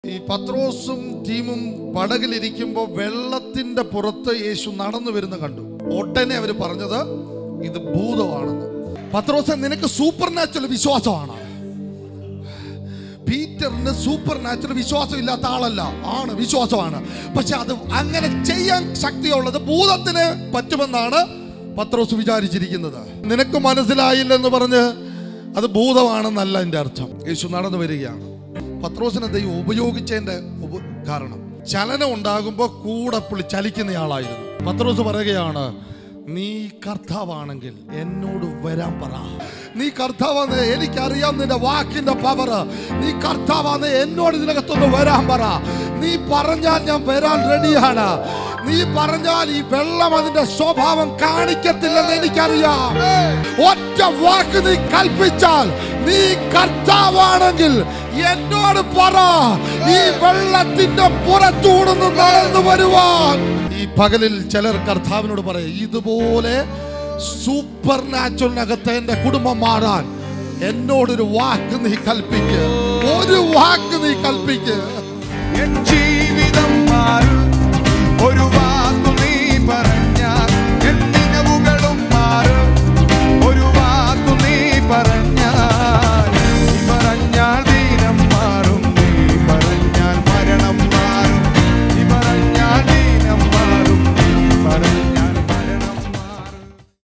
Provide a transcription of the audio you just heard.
ഈ പത്രോസും ടീമും പടകിലിരിക്കുമ്പോൾ വെള്ളത്തിന്റെ പുറത്ത് യേശു നടന്നു വരുന്ന കണ്ടു ഉടനെ അവർ പറഞ്ഞത് ഇത് ഭൂതമാണെന്ന് പത്രോസെ നിനക്ക് സൂപ്പർ നാച്ചുറൽ വിശ്വാസമാണ് പീറ്ററിന് സൂപ്പർ നാച്ചുറൽ വിശ്വാസം ഇല്ലാത്ത ആളല്ല ആണ് വിശ്വാസമാണ് പക്ഷെ അത് അങ്ങനെ ചെയ്യാൻ ശക്തിയുള്ളത് ഭൂതത്തിന് പറ്റുമെന്നാണ് പത്രോസ് വിചാരിച്ചിരിക്കുന്നത് നിനക്ക് മനസ്സിലായില്ലെന്ന് പറഞ്ഞ് അത് ഭൂതമാണെന്നല്ല എൻ്റെ അർത്ഥം യേശു നടന്നു വരികയാണ് പത്രോസിനെ ദൈവം ഉപയോഗിച്ചതിന്റെ ഉപ- കാരണം ചലനം ഉണ്ടാകുമ്പോൾ കൂടെ പുള്ളി ചലിക്കുന്നയാളായിരുന്നു പത്രോസ് പറയുകയാണ് നീ കർത്താവാണെങ്കിൽ എന്നോട് വരാൻ പറ നീ കർത്താവാന്ന് എനിക്കറിയാം നിന്റെ വാക്കിന്റെ പവർ നീ കർത്താവാന്ന് എന്നോട് ഇതിനകത്തൊന്ന് വരാൻ പറ നീ പറഞ്ഞാൽ ഞാൻ വരാൻ റെഡിയാണ് നീ പറഞ്ഞാൽ ഈ വെള്ളം അതിന്റെ സ്വഭാവം കാണിക്കത്തില്ലെന്ന് എനിക്കറിയാം ഒറ്റ വാക്ക് നീ കൽപ്പിച്ചാൽ നീ കർത്താവാണെങ്കിൽ എന്നോട് പറ ഈ വെള്ളത്തിന്റെ പുറത്തൂടുന്ന് നടന്നു വരുവാൻ ഈ പകലിൽ ചിലർ കർത്താവിനോട് പറയും ഇതുപോലെ സൂപ്പർ നാച്ചുറലിനകത്ത് എന്റെ കുടുംബം മാറാൻ എന്നോടൊരു വാക്ക് നീ കൽപ്പിക്ക് ഒരു വാക്ക് നീ കൽപ്പിക്ക് എൻ ജീവിതം മാറും